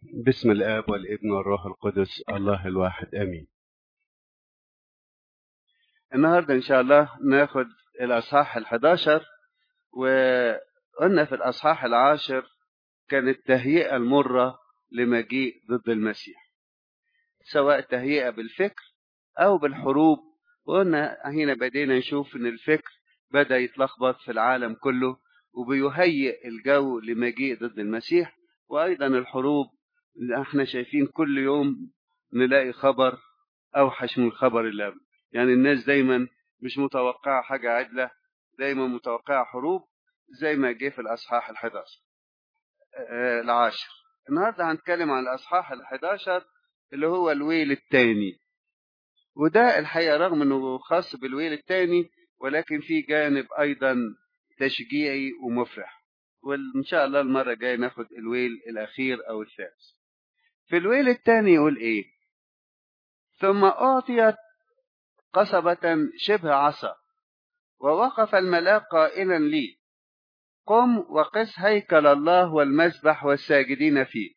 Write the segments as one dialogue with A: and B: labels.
A: بسم الآب والابن والروح القدس الله الواحد آمين النهاردة إن شاء الله ناخد الأصحاح الحداشر وقلنا في الأصحاح العاشر كانت تهيئة المرة لمجيء ضد المسيح سواء تهيئة بالفكر أو بالحروب وقلنا هنا بدينا نشوف إن الفكر بدأ يتلخبط في العالم كله وبيهيئ الجو لمجيء ضد المسيح وأيضا الحروب اللي احنا شايفين كل يوم نلاقي خبر أوحش من الخبر اللي قبل يعني الناس دايما مش متوقعة حاجة عدلة دايما متوقعة حروب زي ما جه في الأصحاح الحداشر آه العاشر النهاردة هنتكلم عن الأصحاح الحداشر اللي هو الويل الثاني وده الحقيقة رغم أنه خاص بالويل الثاني ولكن في جانب أيضا تشجيعي ومفرح وإن شاء الله المرة الجاية ناخد الويل الأخير أو الثالث في الويل الثاني يقول إيه ثم أعطيت قصبة شبه عصا ووقف الملاك قائلا لي قم وقس هيكل الله والمسبح والساجدين فيه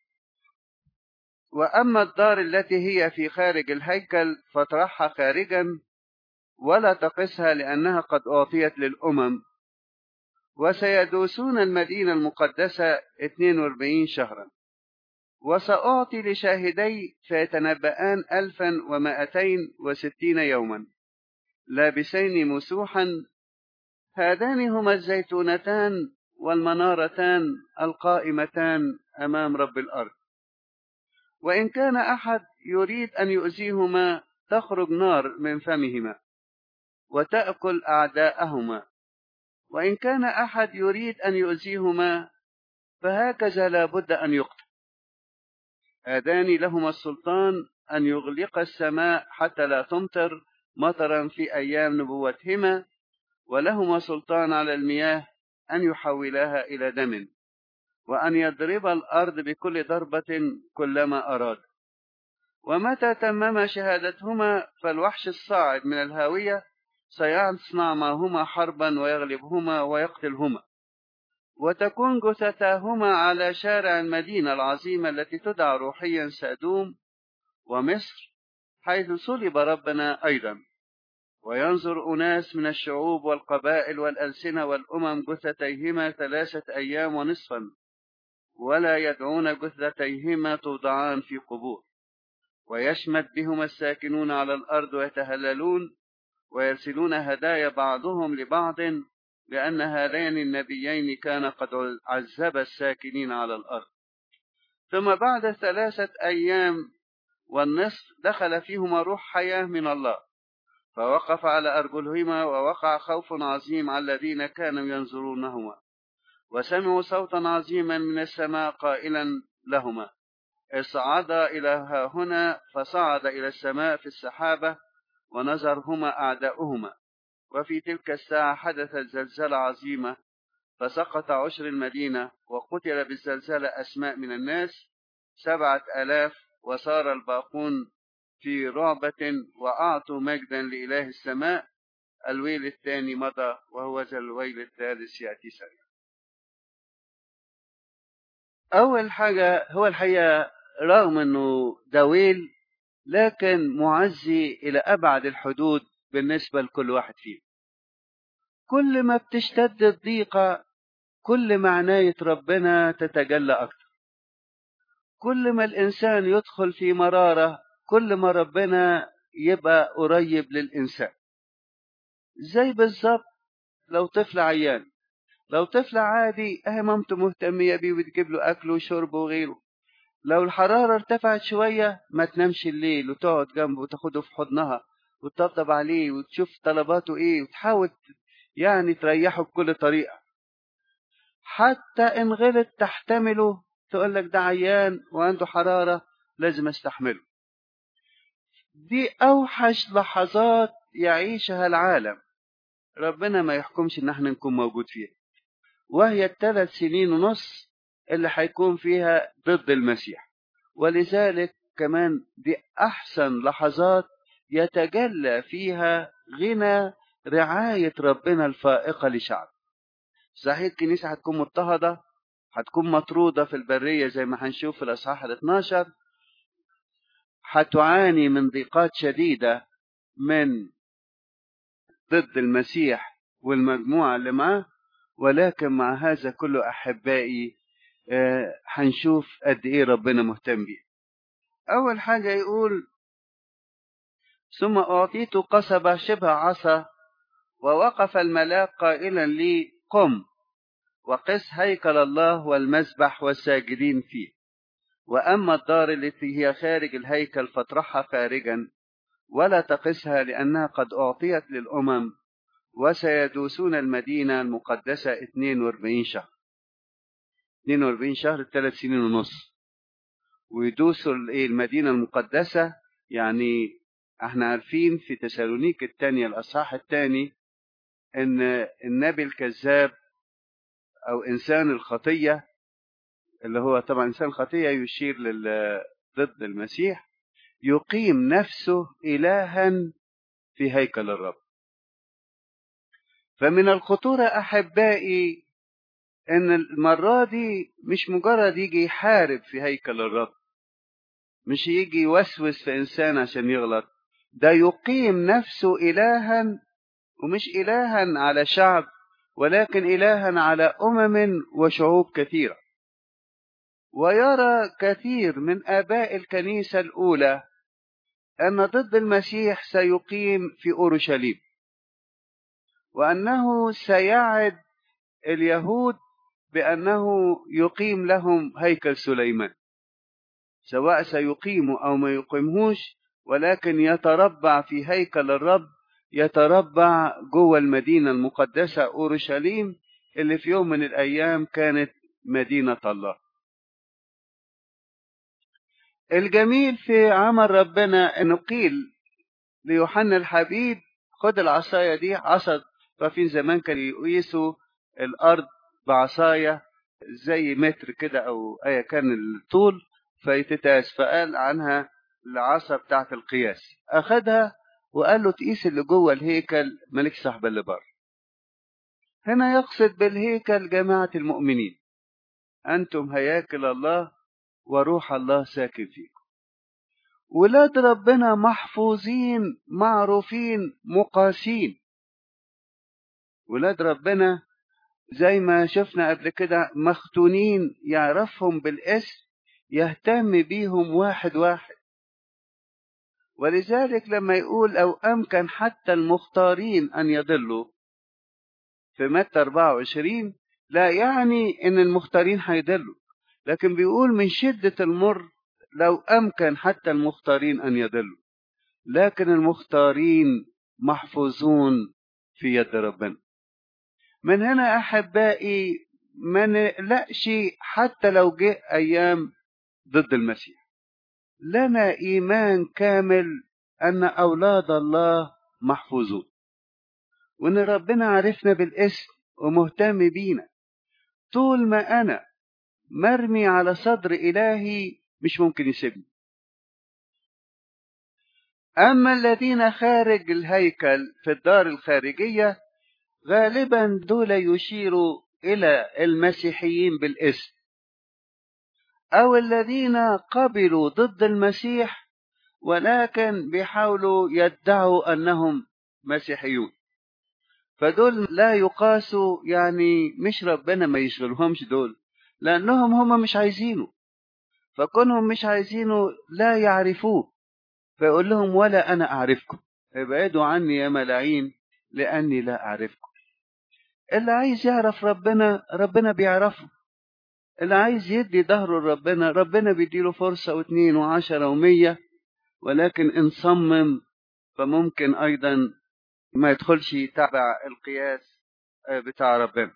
A: وأما الدار التي هي في خارج الهيكل فاطرحها خارجا ولا تقسها لأنها قد أعطيت للأمم وسيدوسون المدينة المقدسة 42 شهرا وسأعطي لشاهدي فيتنبأان ألفا ومائتين وستين يوما لابسين مسوحا هذان هما الزيتونتان والمنارتان القائمتان أمام رب الأرض وإن كان أحد يريد أن يؤذيهما تخرج نار من فمهما وتأكل أعداءهما وإن كان أحد يريد أن يؤذيهما فهكذا لا بد أن يقتل هذان لهما السلطان أن يغلق السماء حتى لا تمطر مطرا في أيام نبوتهما ولهما سلطان على المياه أن يحولها إلى دم وأن يضرب الأرض بكل ضربة كلما أراد ومتى تمم شهادتهما فالوحش الصاعد من الهاوية سيصنع معهما حربا ويغلبهما ويقتلهما وتكون جثتاهما على شارع المدينة العظيمة التي تدعى روحيا سادوم ومصر حيث صلب ربنا أيضا وينظر أناس من الشعوب والقبائل والألسنة والأمم جثتيهما ثلاثة أيام ونصفا ولا يدعون جثتيهما توضعان في قبور ويشمت بهما الساكنون على الأرض ويتهللون ويرسلون هدايا بعضهم لبعض لأن هذين النبيين كان قد عذب الساكنين على الأرض ثم بعد ثلاثة أيام والنصف دخل فيهما روح حياة من الله فوقف على أرجلهما ووقع خوف عظيم على الذين كانوا ينظرونهما وسمعوا صوتا عظيما من السماء قائلا لهما اصعدا إلى ها هنا فصعد إلى السماء في السحابة ونظرهما أعداؤهما وفي تلك الساعة حدثت زلزلة عظيمة فسقط عشر المدينة وقتل بالزلزلة أسماء من الناس سبعة آلاف وصار الباقون في رعبة وأعطوا مجدا لإله السماء الويل الثاني مضى وهو ذا الويل الثالث يأتي سريعا أول حاجة هو الحقيقة رغم أنه ده ويل لكن معزي إلى أبعد الحدود بالنسبة لكل واحد فينا كل ما بتشتد الضيقة كل ما عناية ربنا تتجلى أكثر كل ما الإنسان يدخل في مرارة كل ما ربنا يبقى قريب للإنسان زي بالظبط لو طفل عيان لو طفل عادي اهي مامته مهتمية بيه وتجيب له أكل وشرب وغيره لو الحرارة ارتفعت شوية ما تنامش الليل وتقعد جنبه وتاخده في حضنها وتطبطب عليه وتشوف طلباته ايه وتحاول يعني تريحه بكل طريقة حتى إن غلط تحتمله تقول لك ده عيان وعنده حرارة لازم استحمله دي أوحش لحظات يعيشها العالم ربنا ما يحكمش إن احنا نكون موجود فيها وهي الثلاث سنين ونص اللي هيكون فيها ضد المسيح ولذلك كمان دي أحسن لحظات يتجلى فيها غنى رعاية ربنا الفائقة لشعب صحيح الكنيسة هتكون مضطهدة هتكون مطرودة في البرية زي ما هنشوف في الأصحاح ال 12 هتعاني من ضيقات شديدة من ضد المسيح والمجموعة اللي معاه ولكن مع هذا كله أحبائي آه، هنشوف قد إيه ربنا مهتم بيه أول حاجة يقول ثم أعطيت قصبة شبه عصا ووقف الملاك قائلا لي قم وقس هيكل الله والمسبح والساجدين فيه وأما الدار التي هي خارج الهيكل فاطرحها خارجا ولا تقسها لأنها قد أعطيت للأمم وسيدوسون المدينة المقدسة 42 شهر 42 شهر ثلاث سنين ونص ويدوسوا المدينة المقدسة يعني احنا عارفين في تسالونيك الثانية الأصحاح الثاني إن النبي الكذاب أو إنسان الخطية اللي هو طبعا إنسان الخطية يشير لل ضد المسيح يقيم نفسه إلها في هيكل الرب فمن الخطورة أحبائي إن المرة دي مش مجرد يجي يحارب في هيكل الرب مش يجي يوسوس في إنسان عشان يغلط ده يقيم نفسه إلها ومش إلها على شعب ولكن إلها على أمم وشعوب كثيرة ويرى كثير من آباء الكنيسة الأولى أن ضد المسيح سيقيم في أورشليم وأنه سيعد اليهود بأنه يقيم لهم هيكل سليمان سواء سيقيم أو ما يقيمهوش ولكن يتربع في هيكل الرب يتربع جوه المدينة المقدسة أورشليم اللي في يوم من الأيام كانت مدينة الله الجميل في عمل ربنا انه قيل ليوحنا الحبيب خد العصاية دي عصا ففين زمان كانوا يقيسوا الأرض بعصاية زي متر كده أو أيا كان الطول فيتتاس فقال عنها العصا بتاعت القياس أخدها وقال له تقيس اللي جوه الهيكل مالكش صاحب اللي بره هنا يقصد بالهيكل جماعة المؤمنين أنتم هياكل الله وروح الله ساكن فيكم ولاد ربنا محفوظين معروفين مقاسين ولاد ربنا زي ما شفنا قبل كده مختونين يعرفهم بالاسم يهتم بيهم واحد واحد ولذلك لما يقول أو أمكن حتى المختارين أن يضلوا في متى 24 لا يعني إن المختارين هيضلوا لكن بيقول من شدة المر لو أمكن حتى المختارين أن يضلوا لكن المختارين محفوظون في يد ربنا من هنا أحبائي ما نقلقش حتى لو جه أيام ضد المسيح لنا إيمان كامل أن أولاد الله محفوظون وإن ربنا عرفنا بالاسم ومهتم بينا طول ما أنا مرمي على صدر إلهي مش ممكن يسيبني أما الذين خارج الهيكل في الدار الخارجية غالبا دول يشيروا إلى المسيحيين بالاسم أو الذين قبلوا ضد المسيح ولكن بيحاولوا يدعوا أنهم مسيحيون فدول لا يقاسوا يعني مش ربنا ما يشغلهمش دول لأنهم هم مش عايزينه فكونهم مش عايزينه لا يعرفوه فيقول لهم ولا أنا أعرفكم ابعدوا عني يا ملاعين لأني لا أعرفكم اللي عايز يعرف ربنا ربنا بيعرفه اللي عايز يدي ظهره لربنا ربنا بيديله فرصة واثنين وعشرة ومية ولكن إن صمم فممكن أيضا ما يدخلش تبع القياس بتاع ربنا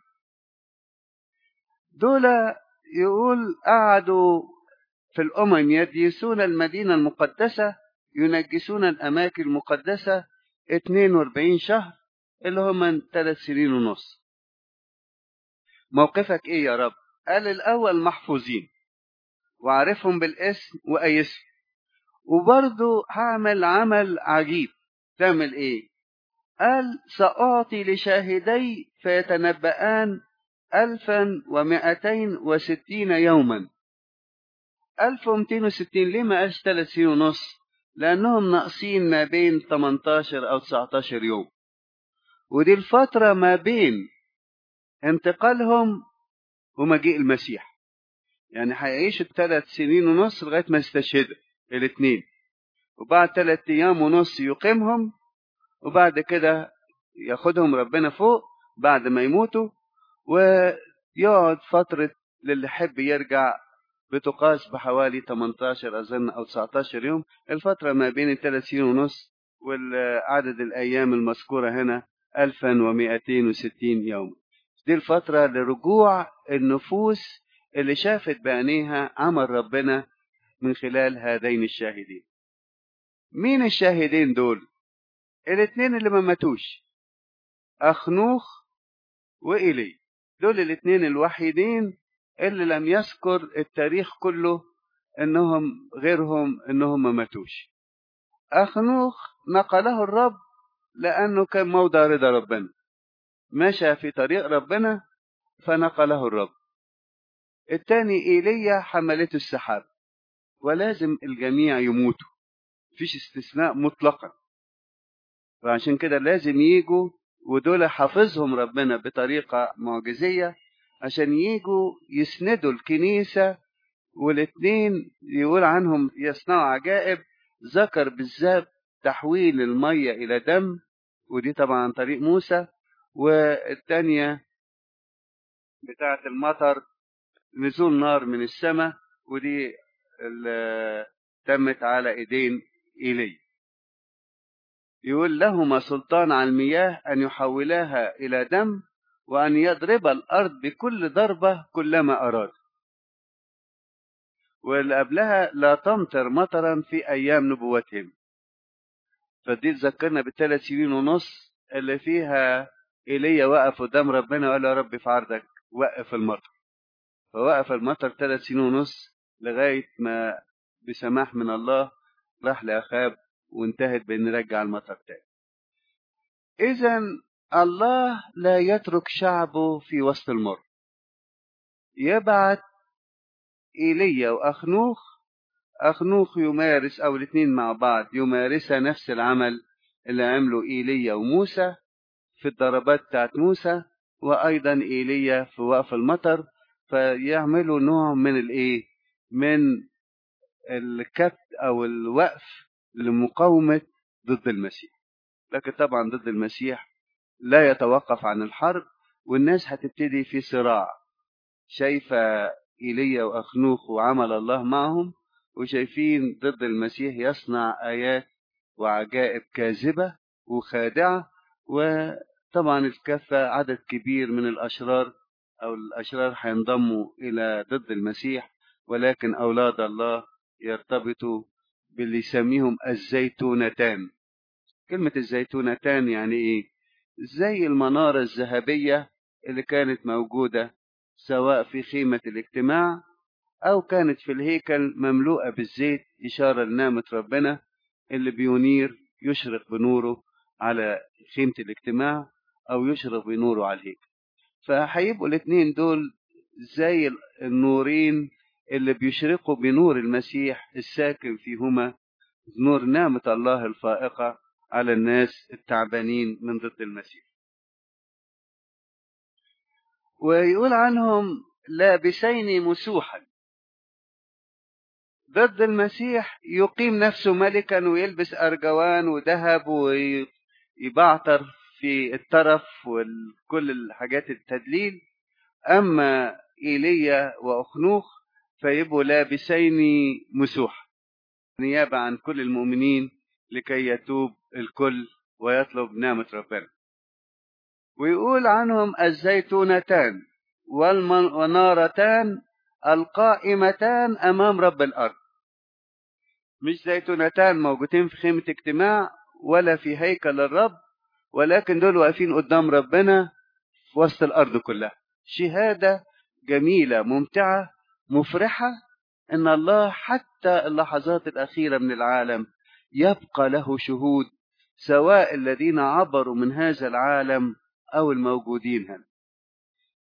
A: دول يقول قعدوا في الأمم يديسون المدينة المقدسة ينجسون الأماكن المقدسة 42 شهر اللي هم ثلاث سنين ونص موقفك ايه يا رب قال الأول محفوظين وعارفهم بالاسم وأيسهم وبرضه هعمل عمل عجيب تعمل ايه قال سأعطي لشاهدي فيتنبأان ألفا ومائتين وستين يوما ألف ومتين وستين ليه ما قالش ثلاث سنين ونص لأنهم ناقصين ما بين 18 أو 19 يوم ودي الفترة ما بين انتقالهم ومجيء المسيح يعني هيعيشوا ثلاث سنين ونص لغاية ما يستشهدوا الاثنين وبعد ثلاث أيام ونص يقيمهم وبعد كده ياخدهم ربنا فوق بعد ما يموتوا ويقعد فترة للي يحب يرجع بتقاس بحوالي 18 أظن أو 19 يوم الفترة ما بين الثلاث سنين ونص والعدد الأيام المذكورة هنا 1260 يوم دي الفترة لرجوع النفوس اللي شافت بعينيها عمل ربنا من خلال هذين الشاهدين مين الشاهدين دول الاثنين اللي ما ماتوش أخنوخ وإيلي دول الاثنين الوحيدين اللي لم يذكر التاريخ كله انهم غيرهم انهم ما ماتوش اخنوخ نقله الرب لانه كان موضع رضا ربنا مشى في طريق ربنا فنقله الرب التاني ايليا حملته السحاب ولازم الجميع يموتوا مفيش استثناء مطلقا وعشان كده لازم يجوا ودول حافظهم ربنا بطريقة معجزية عشان يجوا يسندوا الكنيسة والاتنين يقول عنهم يصنعوا عجائب ذكر بالذات تحويل المية إلى دم ودي طبعا عن طريق موسى والتانية بتاعة المطر نزول نار من السماء ودي اللي تمت على ايدين ايلي يقول لهما سلطان على المياه ان يحولاها الى دم وأن يضرب الأرض بكل ضربة كلما أراد واللي قبلها لا تمطر مطرا في أيام نبوتهم فدي تذكرنا بالثلاث سنين ونص اللي فيها إيليا وقف قدام ربنا وقال له يا رب في عرضك وقف المطر فوقف المطر ثلاث سنين ونص لغاية ما بسماح من الله راح لأخاب وانتهت بأن رجع المطر تاني إذا الله لا يترك شعبه في وسط المر يبعت إيليا وأخنوخ أخنوخ يمارس أو الاثنين مع بعض يمارسا نفس العمل اللي عمله إيليا وموسى في الضربات بتاعت موسى وأيضا إيليا في وقف المطر فيعملوا نوع من الإيه من الكبت أو الوقف لمقاومة ضد المسيح لكن طبعا ضد المسيح لا يتوقف عن الحرب والناس هتبتدي في صراع شايفة إيليا وأخنوخ وعمل الله معهم وشايفين ضد المسيح يصنع آيات وعجائب كاذبة وخادعة وطبعا الكفة عدد كبير من الأشرار أو الأشرار هينضموا إلى ضد المسيح ولكن أولاد الله يرتبطوا باللي يسميهم الزيتونتان كلمة الزيتونتان يعني إيه؟ زي المنارة الذهبية اللي كانت موجودة سواء في خيمة الاجتماع أو كانت في الهيكل مملوءة بالزيت إشارة لنعمة ربنا اللي بينير يشرق بنوره على خيمة الاجتماع أو يشرق بنوره على الهيكل فهيبقوا الاثنين دول زي النورين اللي بيشرقوا بنور المسيح الساكن فيهما نور نعمة الله الفائقة على الناس التعبانين من ضد المسيح ويقول عنهم لابسين مسوحا ضد المسيح يقيم نفسه ملكا ويلبس أرجوان وذهب ويبعتر في الترف وكل الحاجات التدليل أما إيليا وأخنوخ فيبقوا لابسين مسوح نيابة عن كل المؤمنين لكي يتوب الكل ويطلب نعمة ربنا ويقول عنهم الزيتونتان والنارتان القائمتان أمام رب الأرض مش زيتونتان موجودين في خيمة اجتماع ولا في هيكل الرب ولكن دول واقفين قدام ربنا في وسط الأرض كلها شهادة جميلة ممتعة مفرحة إن الله حتى اللحظات الأخيرة من العالم يبقى له شهود سواء الذين عبروا من هذا العالم أو الموجودين هنا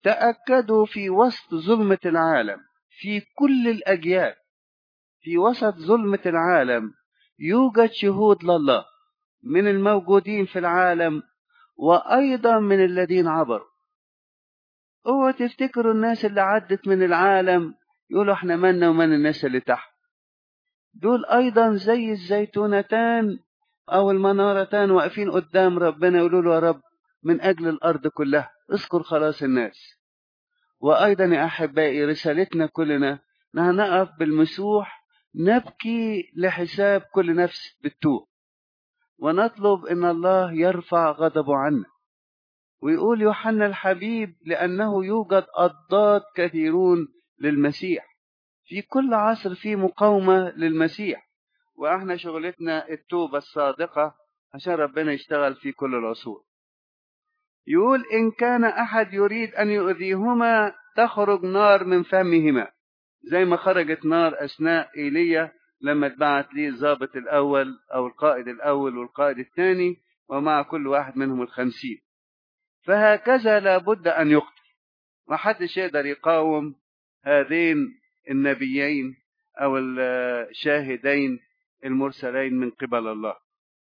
A: تأكدوا في وسط ظلمة العالم في كل الأجيال في وسط ظلمة العالم يوجد شهود لله من الموجودين في العالم وأيضا من الذين عبروا اوعوا تفتكروا الناس اللي عدت من العالم يقولوا احنا مالنا ومن الناس اللي تحت دول ايضا زي الزيتونتان او المنارتان واقفين قدام ربنا يقولوا له يا رب من اجل الارض كلها اذكر خلاص الناس وايضا يا احبائي رسالتنا كلنا انها نقف بالمسوح نبكي لحساب كل نفس بالتوب ونطلب ان الله يرفع غضبه عنا ويقول يوحنا الحبيب لانه يوجد اضداد كثيرون للمسيح في كل عصر في مقاومه للمسيح واحنا شغلتنا التوبه الصادقه عشان ربنا يشتغل في كل العصور يقول ان كان احد يريد ان يؤذيهما تخرج نار من فمهما زي ما خرجت نار اثناء ايليا لما اتبعت ليه الضابط الاول او القائد الاول والقائد الثاني ومع كل واحد منهم الخمسين فهكذا لابد ان يقتل محدش يقدر يقاوم هذين النبيين او الشاهدين المرسلين من قبل الله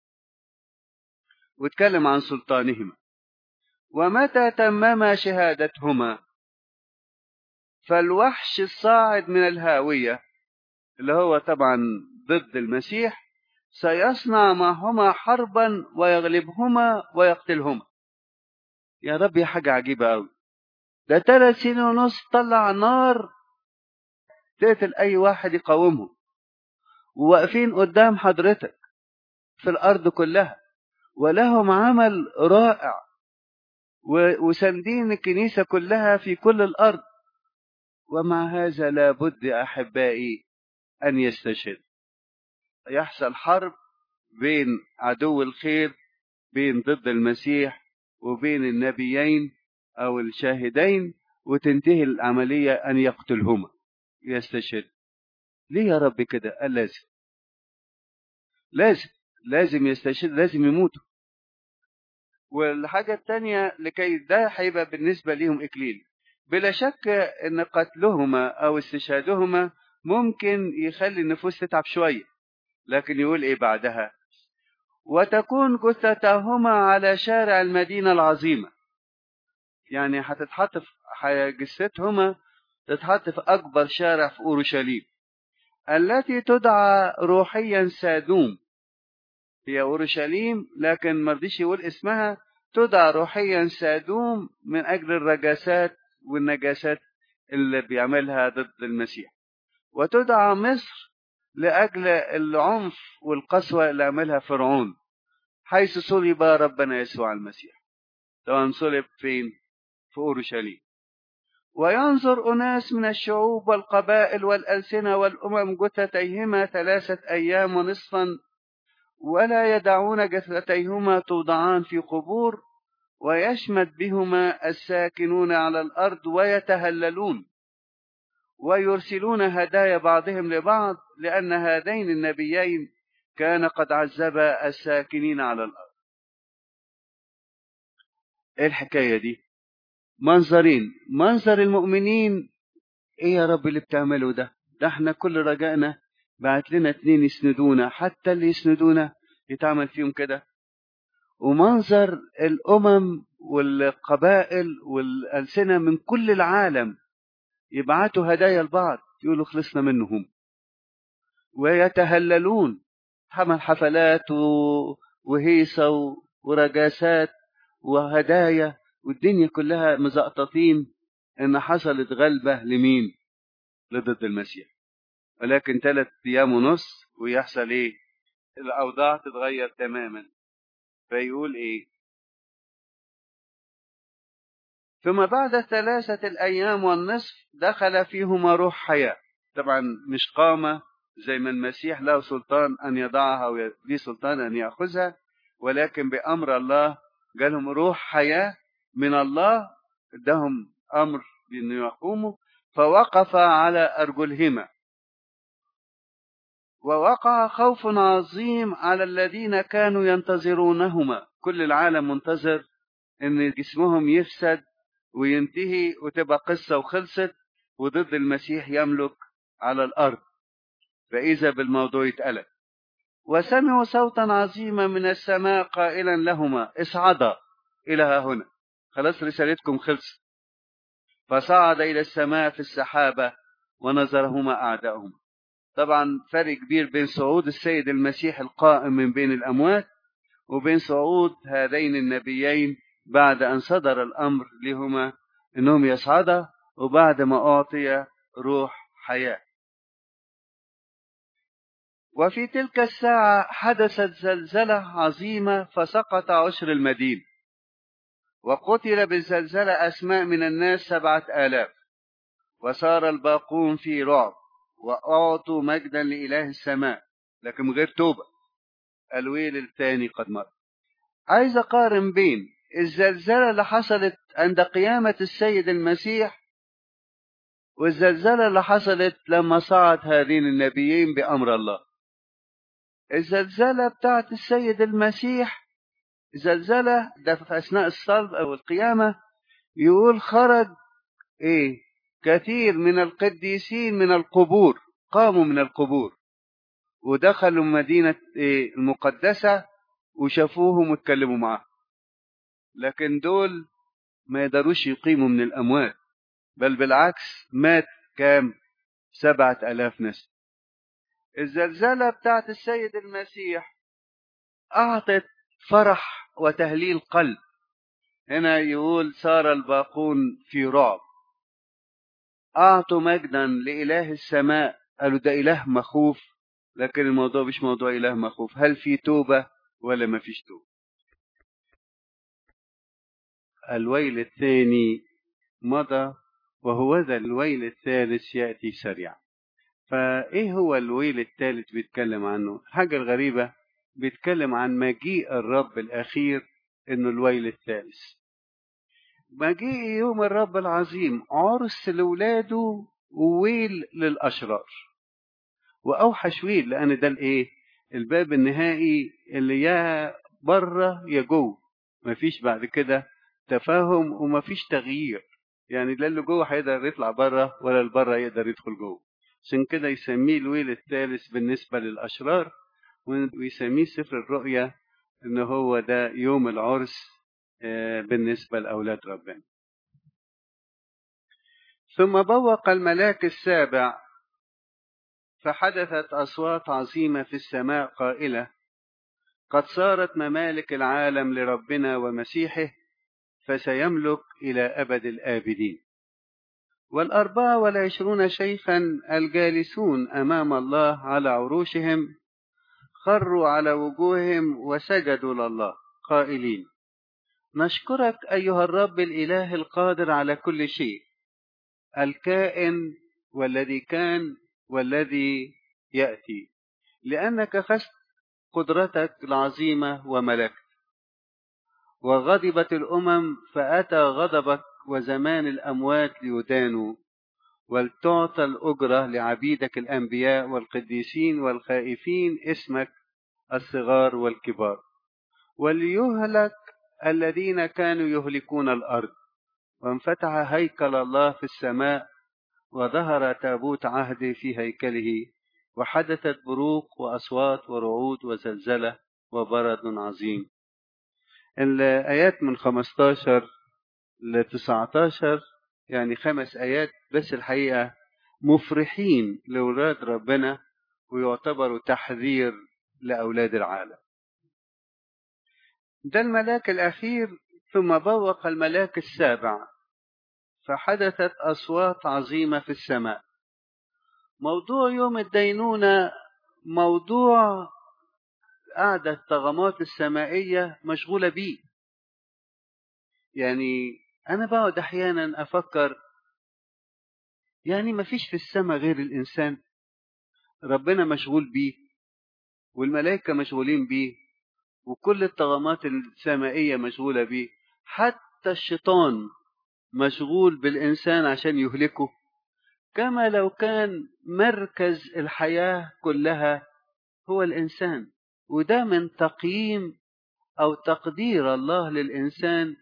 A: واتكلم عن سلطانهما ومتى تمما شهادتهما فالوحش الصاعد من الهاوية اللي هو طبعا ضد المسيح سيصنع معهما حربا ويغلبهما ويقتلهما يا رب يا حاجة عجيبة أوي ده ثلاث سنين ونص طلع نار تقتل أي واحد يقاومهم وواقفين قدام حضرتك في الأرض كلها ولهم عمل رائع وساندين الكنيسة كلها في كل الأرض ومع هذا لابد أحبائي أن يستشهد يحصل حرب بين عدو الخير بين ضد المسيح وبين النبيين أو الشاهدين وتنتهي العملية أن يقتلهما يستشهد ليه يا رب كده قال لازم لازم لازم يستشهد لازم يموتوا والحاجة التانية لكي ده هيبقى بالنسبة ليهم إكليل بلا شك ان قتلهما او استشهادهما ممكن يخلي النفوس تتعب شويه لكن يقول ايه بعدها وتكون جثتهما على شارع المدينه العظيمه يعني هتتحط في جثتهما تتحط في اكبر شارع في اورشليم التي تدعى روحيا سادوم هي اورشليم لكن ما رضيش يقول اسمها تدعى روحيا سادوم من اجل الرجاسات والنجاسات اللي بيعملها ضد المسيح وتدعى مصر لأجل العنف والقسوة اللي عملها فرعون حيث صلب ربنا يسوع المسيح طبعا صلب فين في أورشليم وينظر أناس من الشعوب والقبائل والألسنة والأمم جثتيهما ثلاثة أيام ونصفا ولا يدعون جثتيهما توضعان في قبور ويشمت بهما الساكنون على الارض ويتهللون ويرسلون هدايا بعضهم لبعض لان هذين النبيين كان قد عذبا الساكنين على الارض ايه الحكايه دي منظرين منظر المؤمنين ايه يا رب اللي بتعمله ده ده احنا كل رجائنا بعت لنا اتنين يسندونا حتى اللي يسندونا يتعمل فيهم كده ومنظر الأمم والقبائل والألسنة من كل العالم يبعتوا هدايا لبعض يقولوا خلصنا منهم ويتهللون حمل حفلات وهيصة ورجاسات وهدايا والدنيا كلها مزقططين ان حصلت غلبة لمين لضد المسيح ولكن ثلاث ايام ونص ويحصل ايه الاوضاع تتغير تماما فيقول ايه ثم بعد ثلاثة الأيام والنصف دخل فيهما روح حياة طبعا مش قامة زي ما المسيح له سلطان أن يضعها وليه سلطان أن يأخذها ولكن بأمر الله جالهم روح حياة من الله ادهم أمر بأنه يقوموا فوقف على أرجلهما ووقع خوف عظيم على الذين كانوا ينتظرونهما كل العالم منتظر ان جسمهم يفسد وينتهي وتبقى قصة وخلصت وضد المسيح يملك على الأرض فإذا بالموضوع يتقلب وسمعوا صوتا عظيما من السماء قائلا لهما اصعدا إلى ها هنا خلاص رسالتكم خلصت فصعد إلى السماء في السحابة ونظرهما أعداؤهما طبعا فرق كبير بين صعود السيد المسيح القائم من بين الأموات وبين صعود هذين النبيين بعد أن صدر الأمر لهما أنهم يصعدا وبعد ما أعطي روح حياة وفي تلك الساعة حدثت زلزلة عظيمة فسقط عشر المدينة وقتل بالزلزلة أسماء من الناس سبعة آلاف وصار الباقون في رعب وأعطوا مجدا لإله السماء لكن من غير توبة الويل الثاني قد مر عايز أقارن بين الزلزلة اللي حصلت عند قيامة السيد المسيح والزلزلة اللي حصلت لما صعد هذين النبيين بأمر الله الزلزلة بتاعت السيد المسيح زلزلة ده في أثناء الصلب أو القيامة يقول خرج إيه كثير من القديسين من القبور قاموا من القبور ودخلوا مدينة إيه المقدسة وشافوهم واتكلموا معاهم لكن دول ما يقدروش يقيموا من الأموات بل بالعكس مات كام سبعة ألاف ناس الزلزلة بتاعت السيد المسيح أعطت فرح وتهليل قلب هنا يقول صار الباقون في رعب أعطوا مجدا لإله السماء قالوا ده إله مخوف لكن الموضوع مش موضوع إله مخوف هل في توبة ولا ما فيش توبة الويل الثاني مضى وهو ذا الويل الثالث يأتي سريعا فإيه هو الويل الثالث بيتكلم عنه الحاجة الغريبة بيتكلم عن مجيء الرب الأخير إنه الويل الثالث مجيء يوم الرب العظيم عرس لولاده وويل للأشرار وأوحش ويل لأن ده الإيه الباب النهائي اللي يا بره يا جوه مفيش بعد كده تفاهم ومفيش تغيير يعني لا اللي جوه هيقدر يطلع بره ولا اللي بره يقدر يدخل جوه عشان كده يسميه الويل الثالث بالنسبة للأشرار ويسميه سفر الرؤيا إن هو ده يوم العرس بالنسبة لأولاد ربنا ثم بوق الملاك السابع فحدثت أصوات عظيمة في السماء قائلة قد صارت ممالك العالم لربنا ومسيحه فسيملك إلى أبد الآبدين والأربعة والعشرون شيخا الجالسون أمام الله على عروشهم خروا على وجوههم وسجدوا لله قائلين نشكرك أيها الرب الإله القادر على كل شيء الكائن والذي كان والذي يأتي لأنك خست قدرتك العظيمة وملكت وغضبت الأمم فأتى غضبك وزمان الأموات ليدانوا ولتعطى الأجرة لعبيدك الأنبياء والقديسين والخائفين اسمك الصغار والكبار وليهلك الذين كانوا يهلكون الأرض وانفتح هيكل الله في السماء وظهر تابوت عهده في هيكله وحدثت بروق وأصوات ورعود وزلزلة وبرد عظيم الآيات من 15 ل 19 يعني خمس آيات بس الحقيقة مفرحين لأولاد ربنا ويعتبروا تحذير لأولاد العالم ده الملاك الأخير ثم بوق الملاك السابع فحدثت أصوات عظيمة في السماء موضوع يوم الدينونة موضوع قاعدة الطغمات السمائية مشغولة بيه يعني أنا بقعد أحيانا أفكر يعني ما فيش في السماء غير الإنسان ربنا مشغول بيه والملائكة مشغولين بيه وكل الطغمات السمائية مشغولة بيه حتى الشيطان مشغول بالإنسان عشان يهلكه كما لو كان مركز الحياة كلها هو الإنسان وده من تقييم أو تقدير الله للإنسان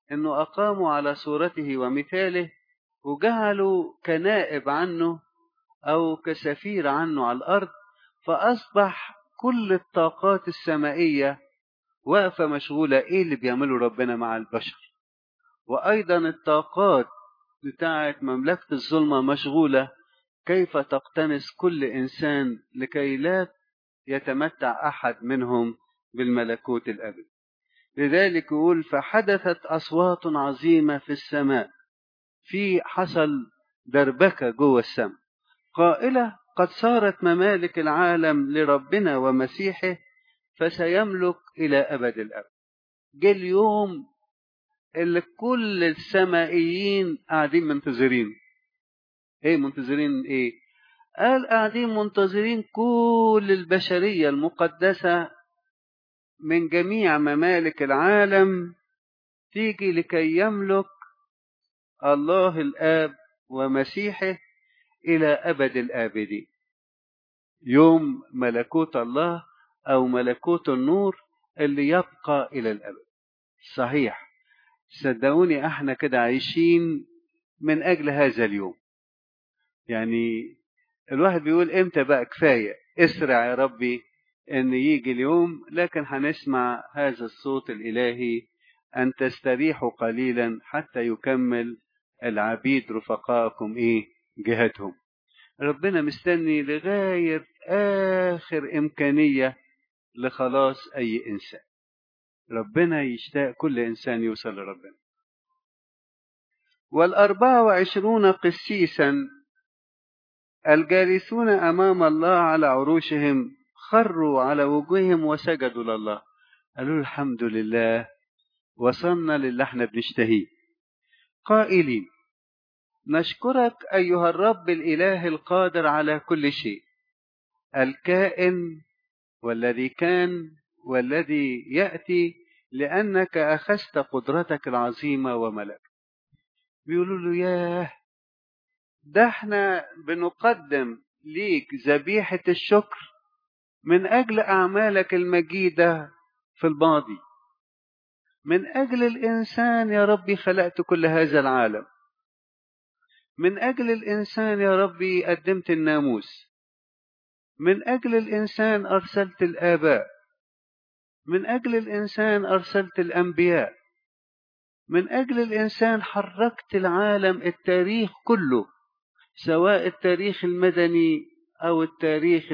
A: انه اقاموا على صورته ومثاله وجعلوا كنائب عنه او كسفير عنه على الارض فاصبح كل الطاقات السمائيه واقفه مشغوله ايه اللي بيعمله ربنا مع البشر وايضا الطاقات بتاعه مملكه الظلمه مشغوله كيف تقتنص كل انسان لكي لا يتمتع احد منهم بالملكوت الابدي لذلك يقول فحدثت اصوات عظيمه في السماء في حصل دربكه جوه السماء قائله قد صارت ممالك العالم لربنا ومسيحه فسيملك الى ابد الابد جه اليوم اللي كل السمائيين قاعدين منتظرين ايه منتظرين ايه قال قاعدين منتظرين كل البشريه المقدسه من جميع ممالك العالم تيجي لكي يملك الله الاب ومسيحه الى ابد الابدين يوم ملكوت الله او ملكوت النور اللي يبقى الى الابد صحيح صدقوني احنا كده عايشين من اجل هذا اليوم يعني الواحد بيقول امتى بقى كفايه اسرع يا ربي ان يجي اليوم لكن هنسمع هذا الصوت الالهي ان تستريحوا قليلا حتى يكمل العبيد رفقائكم ايه جهتهم ربنا مستني لغايه اخر امكانيه لخلاص اي انسان ربنا يشتاق كل انسان يوصل لربنا والاربعه وعشرون قسيسا الجالسون امام الله على عروشهم خروا على وجوههم وسجدوا لله قالوا الحمد لله وصلنا للي احنا بنشتهيه قائلين نشكرك ايها الرب الاله القادر على كل شيء الكائن والذي كان والذي ياتي لانك اخذت قدرتك العظيمه وملك بيقولوا له ياه ده احنا بنقدم ليك ذبيحه الشكر من اجل اعمالك المجيده في الماضي من اجل الانسان يا ربي خلقت كل هذا العالم من اجل الانسان يا ربي قدمت الناموس من اجل الانسان ارسلت الاباء من اجل الانسان ارسلت الانبياء من اجل الانسان حركت العالم التاريخ كله سواء التاريخ المدني او التاريخ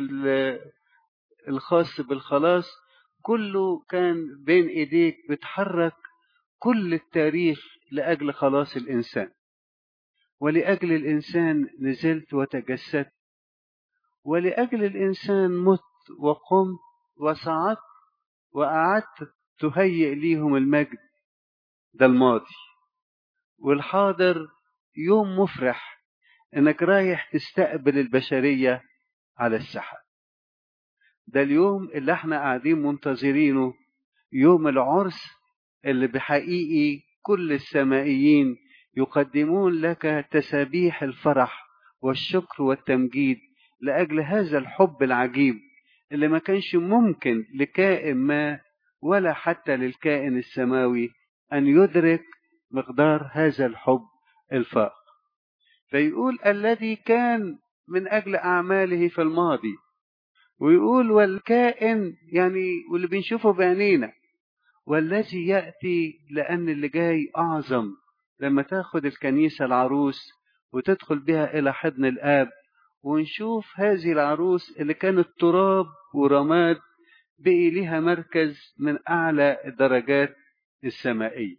A: الخاص بالخلاص كله كان بين ايديك بتحرك كل التاريخ لاجل خلاص الانسان ولاجل الانسان نزلت وتجسدت ولاجل الانسان مت وقمت وصعدت وقعدت تهيئ ليهم المجد ده الماضي والحاضر يوم مفرح انك رايح تستقبل البشريه على السحاب ده اليوم اللي احنا قاعدين منتظرينه يوم العرس اللي بحقيقي كل السمائيين يقدمون لك تسابيح الفرح والشكر والتمجيد لاجل هذا الحب العجيب اللي ما كانش ممكن لكائن ما ولا حتى للكائن السماوي ان يدرك مقدار هذا الحب الفائق فيقول الذي كان من اجل اعماله في الماضي ويقول والكائن يعني واللي بنشوفه بعينينا والذي ياتي لان اللي جاي اعظم لما تاخد الكنيسه العروس وتدخل بها الى حضن الاب ونشوف هذه العروس اللي كانت تراب ورماد بقي لها مركز من اعلى الدرجات السمائيه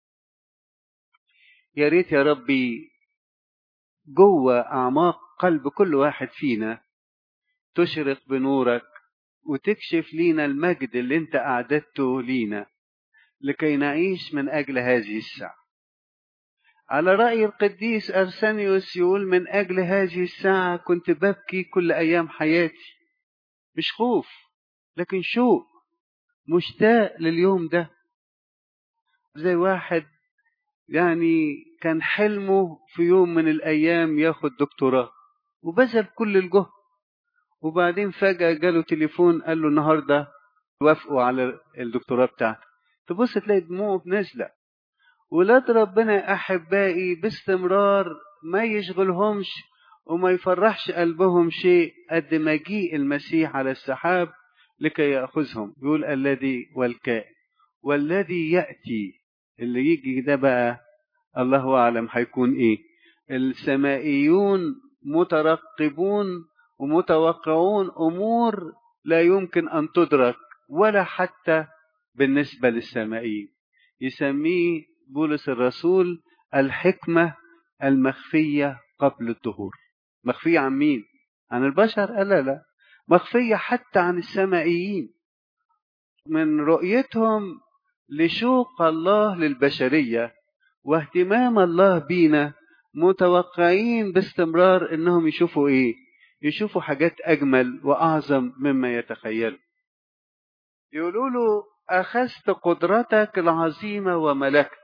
A: يا ريت يا ربي جوه اعماق قلب كل واحد فينا تشرق بنورك وتكشف لينا المجد اللي انت اعددته لينا لكي نعيش من اجل هذه الساعه على راي القديس ارسانيوس يقول من اجل هذه الساعه كنت ببكي كل ايام حياتي مش خوف لكن شوق مشتاق لليوم ده زي واحد يعني كان حلمه في يوم من الايام ياخد دكتوراه وبذل كل الجهد وبعدين فجأة جاله تليفون قال له النهاردة وافقوا على الدكتوراه بتاعتك تبص تلاقي دموعه نازلة ولاد ربنا أحبائي باستمرار ما يشغلهمش وما يفرحش قلبهم شيء قد مجيء المسيح على السحاب لكي يأخذهم يقول الذي والكائن والذي يأتي اللي يجي ده بقى الله أعلم هيكون إيه السمائيون مترقبون ومتوقعون أمور لا يمكن أن تدرك ولا حتى بالنسبة للسمائيين يسميه بولس الرسول الحكمة المخفية قبل الظهور مخفية عن مين؟ عن البشر؟ لا لا مخفية حتى عن السمائيين من رؤيتهم لشوق الله للبشرية واهتمام الله بينا متوقعين باستمرار انهم يشوفوا ايه يشوفوا حاجات اجمل واعظم مما يتخيلوا يقولوا له اخذت قدرتك العظيمه وملكت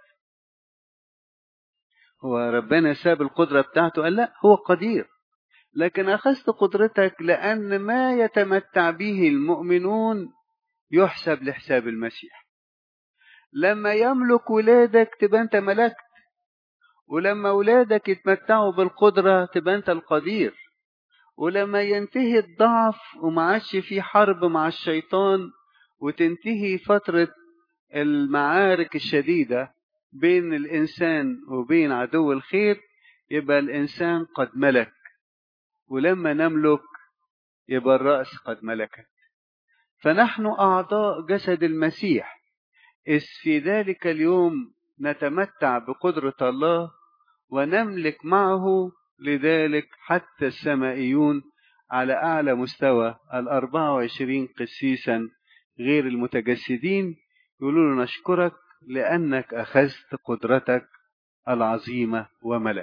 A: هو ربنا ساب القدره بتاعته قال لا هو قدير لكن اخذت قدرتك لان ما يتمتع به المؤمنون يحسب لحساب المسيح لما يملك ولادك تبقى انت ملكت ولما ولادك يتمتعوا بالقدرة تبقى انت القدير ولما ينتهي الضعف وما عادش في حرب مع الشيطان وتنتهي فترة المعارك الشديدة بين الإنسان وبين عدو الخير يبقى الإنسان قد ملك ولما نملك يبقى الرأس قد ملكت فنحن أعضاء جسد المسيح إذ في ذلك اليوم نتمتع بقدرة الله ونملك معه لذلك حتى السمائيون على أعلى مستوى الأربعة وعشرين قسيسا غير المتجسدين يقولوا له نشكرك لأنك أخذت قدرتك العظيمة وملك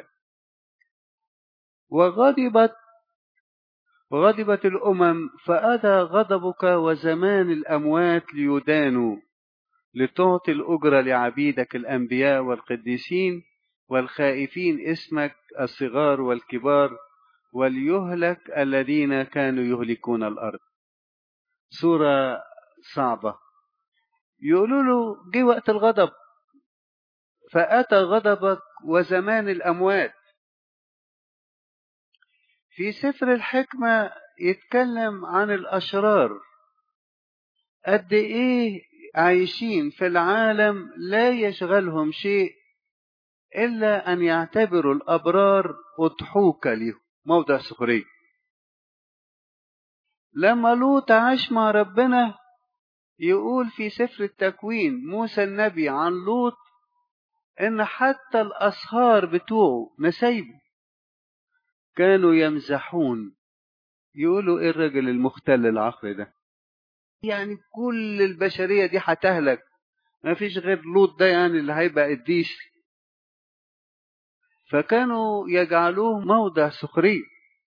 A: وغضبت وغضبت الأمم فأتى غضبك وزمان الأموات ليدانوا لتعطي الأجرة لعبيدك الأنبياء والقديسين والخائفين اسمك الصغار والكبار وليهلك الذين كانوا يهلكون الأرض سورة صعبة يقولوا له جه وقت الغضب فأتى غضبك وزمان الأموات في سفر الحكمة يتكلم عن الأشرار قد إيه عايشين في العالم لا يشغلهم شيء إلا أن يعتبروا الأبرار أضحوك لهم موضع سخرية لما لوط عاش مع ربنا يقول في سفر التكوين موسى النبي عن لوط إن حتى الأصهار بتوعه نسايبه كانوا يمزحون يقولوا إيه الرجل المختل العقل ده يعني كل البشرية دي هتهلك ما فيش غير لوط ده يعني اللي هيبقى قديس فكانوا يجعلوه موضع سخرية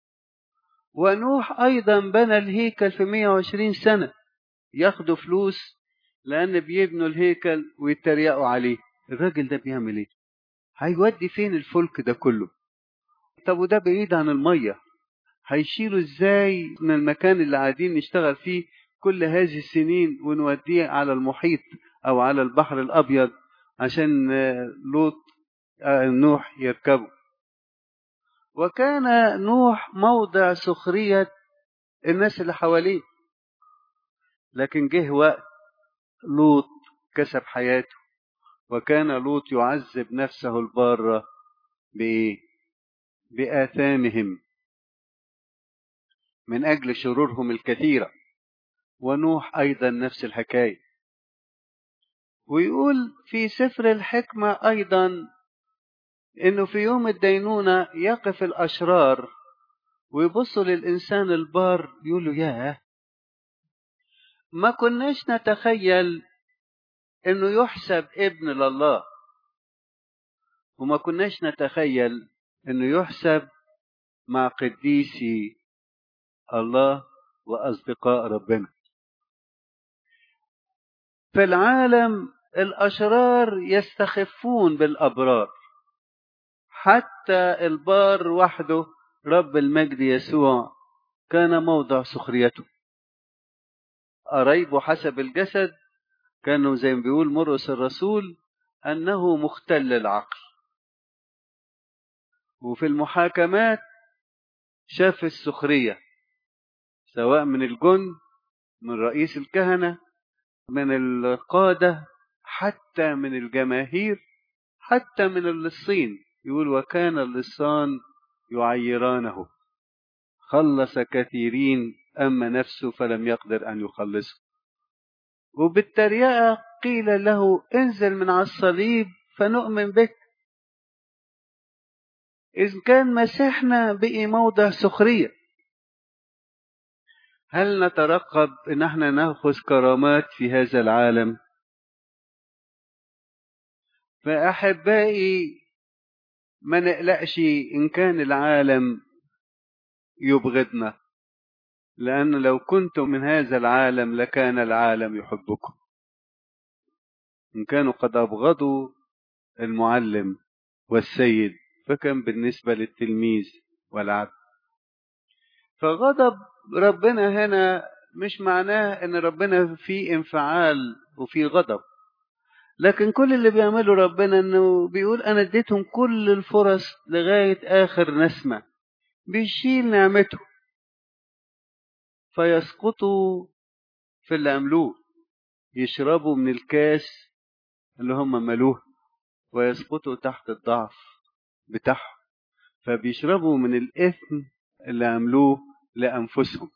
A: ونوح أيضا بنى الهيكل في 120 سنة ياخدوا فلوس لأن بيبنوا الهيكل ويتريقوا عليه الراجل ده بيعمل ايه هيودي فين الفلك ده كله طب وده بعيد عن المية هيشيلوا ازاي من المكان اللي قاعدين نشتغل فيه كل هذه السنين ونوديه على المحيط او على البحر الابيض عشان لوط نوح يركبه وكان نوح موضع سخرية الناس اللي حواليه لكن جه وقت لوط كسب حياته وكان لوط يعذب نفسه البارة بإيه؟ بآثامهم من أجل شرورهم الكثيرة ونوح أيضا نفس الحكاية ويقول في سفر الحكمة أيضا إنه في يوم الدينونة يقف الأشرار ويبصوا للإنسان البار يقولوا ياه ما كناش نتخيل إنه يحسب ابن لله وما كناش نتخيل إنه يحسب مع قديسي الله وأصدقاء ربنا في العالم الأشرار يستخفون بالأبرار حتى البار وحده رب المجد يسوع كان موضع سخريته قرايبه حسب الجسد كانوا زي ما بيقول مرقس الرسول أنه مختل العقل وفي المحاكمات شاف السخرية سواء من الجند من رئيس الكهنة من القادة حتى من الجماهير حتى من اللصين يقول وكان اللصان يعيرانه خلص كثيرين أما نفسه فلم يقدر أن يخلصه وبالتريقة قيل له انزل من على الصليب فنؤمن بك إذ كان مسيحنا بقي موضع سخرية هل نترقب ان احنا ناخذ كرامات في هذا العالم فاحبائي ما نقلقش ان كان العالم يبغضنا لان لو كنتم من هذا العالم لكان العالم يحبكم ان كانوا قد ابغضوا المعلم والسيد فكم بالنسبه للتلميذ والعبد فغضب ربنا هنا مش معناه ان ربنا فيه انفعال وفيه غضب لكن كل اللي بيعمله ربنا انه بيقول انا اديتهم كل الفرص لغايه اخر نسمه بيشيل نعمته فيسقطوا في اللي عملوه يشربوا من الكاس اللي هم ملوه ويسقطوا تحت الضعف بتاعهم فبيشربوا من الاثم اللي عملوه لأنفسهم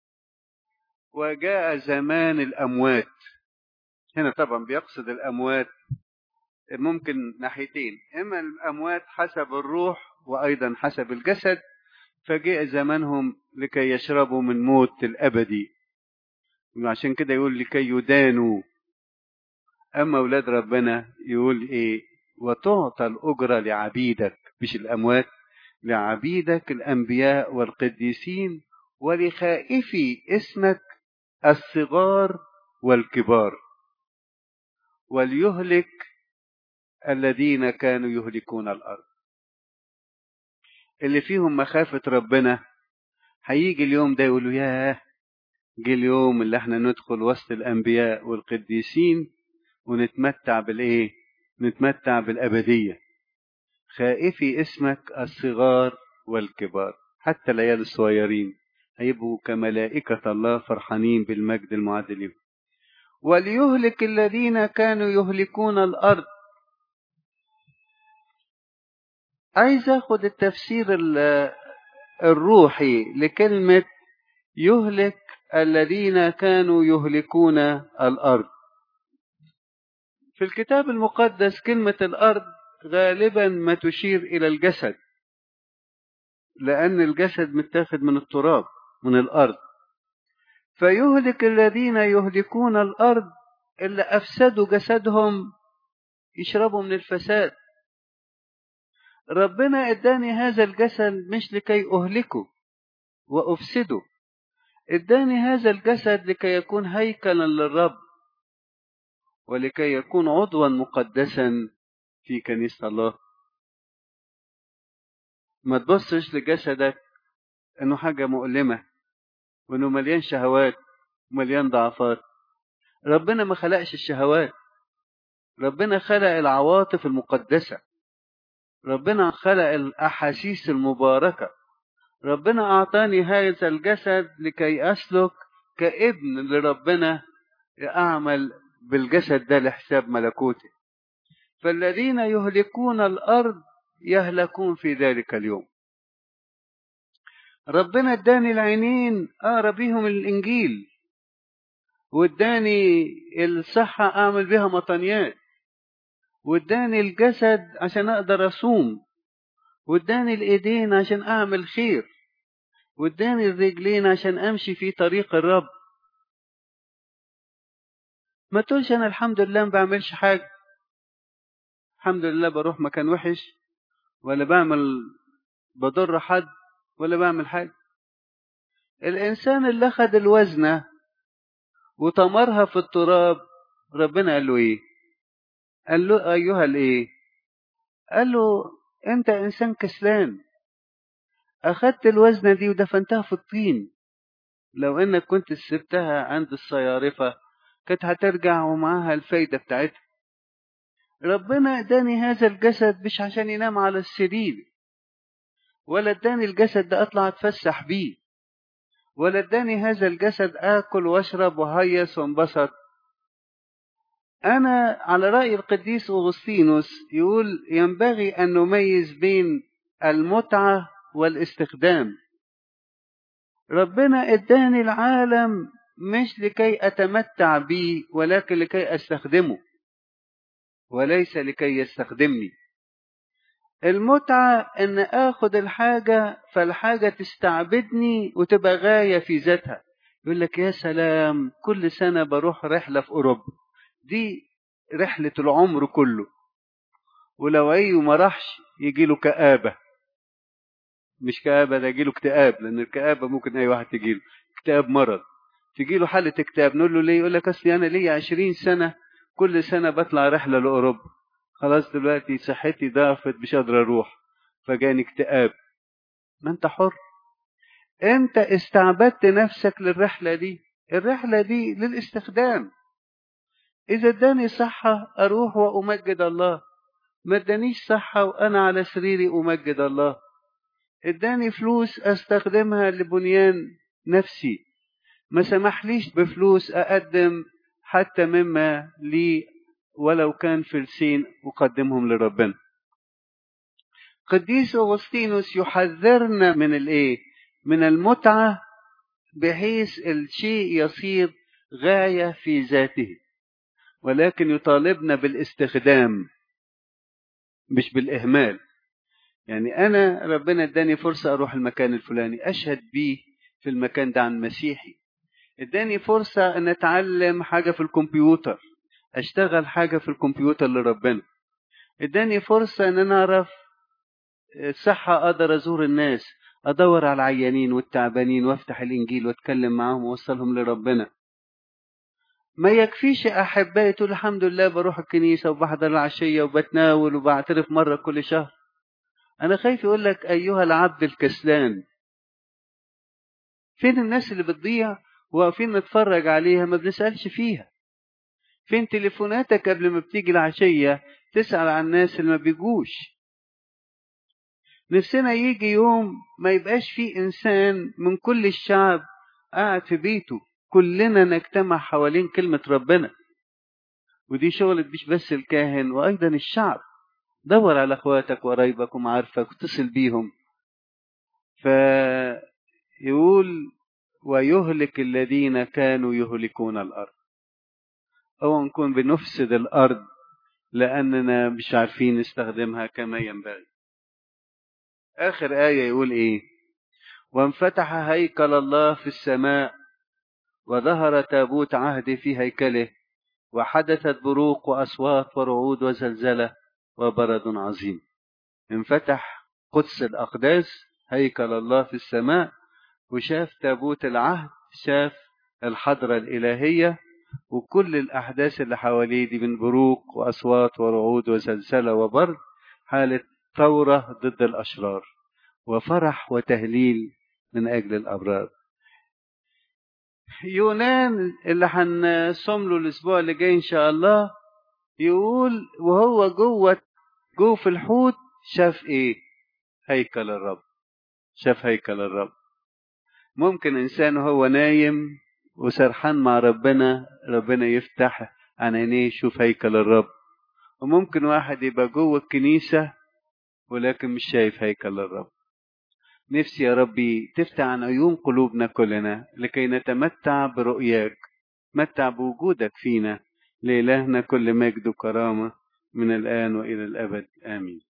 A: وجاء زمان الأموات هنا طبعا بيقصد الأموات ممكن ناحيتين إما الأموات حسب الروح وأيضا حسب الجسد فجاء زمانهم لكي يشربوا من موت الأبدي وعشان كده يقول لكي يدانوا أما أولاد ربنا يقول إيه وتعطى الأجرة لعبيدك مش الأموات لعبيدك الأنبياء والقديسين ولخائفي اسمك الصغار والكبار وليهلك الذين كانوا يهلكون الأرض اللي فيهم مخافة ربنا هيجي اليوم ده يقولوا ياه جه اليوم اللي احنا ندخل وسط الأنبياء والقديسين ونتمتع بالإيه؟ نتمتع بالأبدية خائفي اسمك الصغار والكبار حتى العيال الصغيرين هيبقوا كملائكة الله فرحانين بالمجد المعد لهم وليهلك الذين كانوا يهلكون الأرض عايز اخد التفسير الروحي لكلمة يهلك الذين كانوا يهلكون الأرض في الكتاب المقدس كلمة الأرض غالبا ما تشير إلى الجسد لأن الجسد متاخد من التراب من الأرض فيهلك الذين يهلكون الأرض اللي أفسدوا جسدهم يشربوا من الفساد ربنا اداني هذا الجسد مش لكي أهلكه وأفسده اداني هذا الجسد لكي يكون هيكلا للرب ولكي يكون عضوا مقدسا في كنيسة الله ما تبصش لجسدك انه حاجة مؤلمة وانه مليان شهوات ومليان ضعفات ربنا ما خلقش الشهوات ربنا خلق العواطف المقدسة ربنا خلق الأحاسيس المباركة ربنا أعطاني هذا الجسد لكي أسلك كابن لربنا أعمل بالجسد ده لحساب ملكوته فالذين يهلكون الأرض يهلكون في ذلك اليوم ربنا اداني العينين اقرا بيهم الانجيل واداني الصحة اعمل بها مطنيات واداني الجسد عشان اقدر اصوم واداني الايدين عشان اعمل خير واداني الرجلين عشان امشي في طريق الرب ما تقولش انا الحمد لله ما بعملش حاجه الحمد لله بروح مكان وحش ولا بعمل بضر حد ولا بعمل حاجة الإنسان اللي أخد الوزنة وطمرها في التراب ربنا قال له إيه قال له أيها الإيه قال له أنت إنسان كسلان أخدت الوزنة دي ودفنتها في الطين لو إنك كنت سبتها عند الصيارفة كانت هترجع ومعاها الفايدة بتاعتها ربنا اداني هذا الجسد مش عشان ينام على السرير ولا اداني الجسد ده اطلع اتفسح بيه ولا اداني هذا الجسد اكل واشرب وهيص وانبسط انا على راي القديس اغسطينوس يقول ينبغي ان نميز بين المتعه والاستخدام ربنا اداني العالم مش لكي اتمتع به ولكن لكي استخدمه وليس لكي يستخدمني المتعة ان اخد الحاجة فالحاجة تستعبدني وتبقى غاية في ذاتها يقول لك يا سلام كل سنة بروح رحلة في اوروبا دي رحلة العمر كله ولو اي ما راحش يجي له كآبة مش كآبة ده يجي له اكتئاب لان الكآبة ممكن اي واحد تجي له اكتئاب مرض تجي له حالة اكتئاب نقول له ليه يقول لك اصلي انا ليا 20 سنة كل سنة بطلع رحلة لأوروبا خلاص دلوقتي صحتي ضعفت مش قادر أروح فجاني اكتئاب ما أنت حر أنت استعبدت نفسك للرحلة دي الرحلة دي للاستخدام إذا اداني صحة أروح وأمجد الله ما ادانيش صحة وأنا على سريري أمجد الله اداني فلوس أستخدمها لبنيان نفسي ما سمحليش بفلوس أقدم حتى مما لي ولو كان فلسين أقدمهم لربنا قديس أغسطينوس يحذرنا من الإيه؟ من المتعة بحيث الشيء يصير غاية في ذاته ولكن يطالبنا بالاستخدام مش بالإهمال يعني أنا ربنا اداني فرصة أروح المكان الفلاني أشهد بيه في المكان ده عن مسيحي اداني فرصة ان اتعلم حاجة في الكمبيوتر اشتغل حاجة في الكمبيوتر لربنا اداني فرصة ان انا اعرف الصحة اقدر ازور الناس ادور على العيانين والتعبانين وافتح الانجيل واتكلم معاهم واوصلهم لربنا ما يكفيش احبائي تقول الحمد لله بروح الكنيسة وبحضر العشية وبتناول وبعترف مرة كل شهر انا خايف يقول لك ايها العبد الكسلان فين الناس اللي بتضيع واقفين نتفرج عليها ما بنسألش فيها فين تليفوناتك قبل ما بتيجي العشية تسأل عن الناس اللي ما بيجوش نفسنا يجي يوم ما يبقاش فيه إنسان من كل الشعب قاعد في بيته كلنا نجتمع حوالين كلمة ربنا ودي شغلة مش بس الكاهن وأيضا الشعب دور على اخواتك وقرايبك ومعارفك واتصل بيهم فيقول ويهلك الذين كانوا يهلكون الأرض أو نكون بنفسد الأرض لأننا مش عارفين نستخدمها كما ينبغي آخر آية يقول إيه وانفتح هيكل الله في السماء وظهر تابوت عهد في هيكله وحدثت بروق وأصوات ورعود وزلزلة وبرد عظيم انفتح قدس الأقداس هيكل الله في السماء وشاف تابوت العهد شاف الحضرة الإلهية وكل الأحداث اللي حواليه دي من بروق وأصوات ورعود وزلزلة وبرد حالة ثورة ضد الأشرار وفرح وتهليل من أجل الأبرار يونان اللي هنصوم له الأسبوع اللي جاي إن شاء الله يقول وهو جوه جوه في الحوت شاف إيه؟ هيكل الرب شاف هيكل الرب ممكن إنسان وهو نايم وسرحان مع ربنا ربنا يفتح عن عينيه يشوف هيكل الرب وممكن واحد يبقى جوه الكنيسة ولكن مش شايف هيكل الرب نفسي يا ربي تفتح عن عيون قلوبنا كلنا لكي نتمتع برؤياك متع بوجودك فينا لإلهنا كل مجد وكرامة من الآن وإلى الأبد آمين